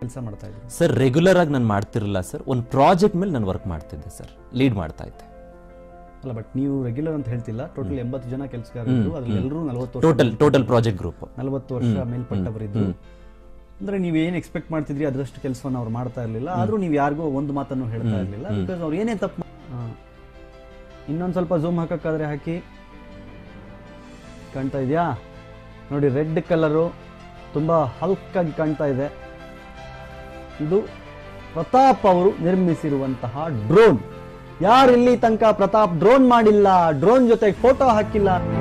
ಕೆಲಸ ಮಾಡ್ತಾ ಇದ್ರು ಸರ್ ರೆಗ್ಯುಲರ್ ಆಗಿ ನಾನು ಮಾಡ್ತಿರಲಿಲ್ಲ ಸರ್ ಒಂದು ಪ್ರಾಜೆಕ್ಟ್ ಮೇಲೆ ನಾನು ವರ್ಕ್ ಮಾಡ್ತಿದ್ದೆ ಸರ್ ಲೀಡ್ ಮಾಡ್ತಾ ಇದ್ದೆ ಅಲ್ಲ ಬಟ್ ನೀವು ರೆಗ್ಯುಲರ್ ಅಂತ ಹೇಳ್ತಿಲ್ಲ ಟೋಟಲ್ ಎಂಬತ್ತು ಜನ ಕೆಲಸಗಾರರು ಅದ್ರಲ್ಲಿ ಎಲ್ಲರೂ ನಲವತ್ತು ವರ್ಷ ಟೋಟಲ್ ಟೋಟಲ್ ಪ್ರಾಜೆಕ್ಟ್ ಗ್ರೂಪ್ ನಲವತ್ತು ವರ್ಷ ಮೇಲ್ಪಟ್ಟವರಿದ್ರು ಅಂದ್ರೆ ನೀವು ಏನ್ ಎಕ್ಸ್ಪೆಕ್ಟ್ ಮಾಡ್ತಿದ್ರಿ ಅದರಷ್ಟು ಕೆಲಸವನ್ನು ಅವ್ರು ಮಾಡ್ತಾ ಇರಲಿಲ್ಲ ಆದ್ರೂ ನೀವು ಯಾರಿಗೂ ಒಂದು ಮಾತನ್ನು ಹೇಳ್ತಾ ಇರಲಿಲ್ಲ ಬಿಕಾಸ್ ಅವ್ರು ಏನೇ ತಪ್ಪು ಇನ್ನೊಂದು ಸ್ವಲ್ಪ ಝೂಮ್ ಹಾಕಕ್ಕಾದ್ರೆ ಹಾಕಿ ಕಾಣ್ತಾ ಇದೆಯಾ ನೋಡಿ ರೆಡ್ ಕಲರು ತುಂಬಾ ಹಲ್ಕಾಗಿ ಕಾಣ್ತಾ ಇದೆ ಇದು ಪ್ರತಾಪ್ ಅವರು ನಿರ್ಮಿಸಿರುವಂತಹ ಡ್ರೋನ್ ಯಾರು ಇಲ್ಲಿ ತನಕ ಪ್ರತಾಪ್ ಡ್ರೋನ್ ಮಾಡಿಲ್ಲ ಡ್ರೋನ್ ಜೊತೆಗೆ ಫೋಟೋ ಹಾಕಿಲ್ಲ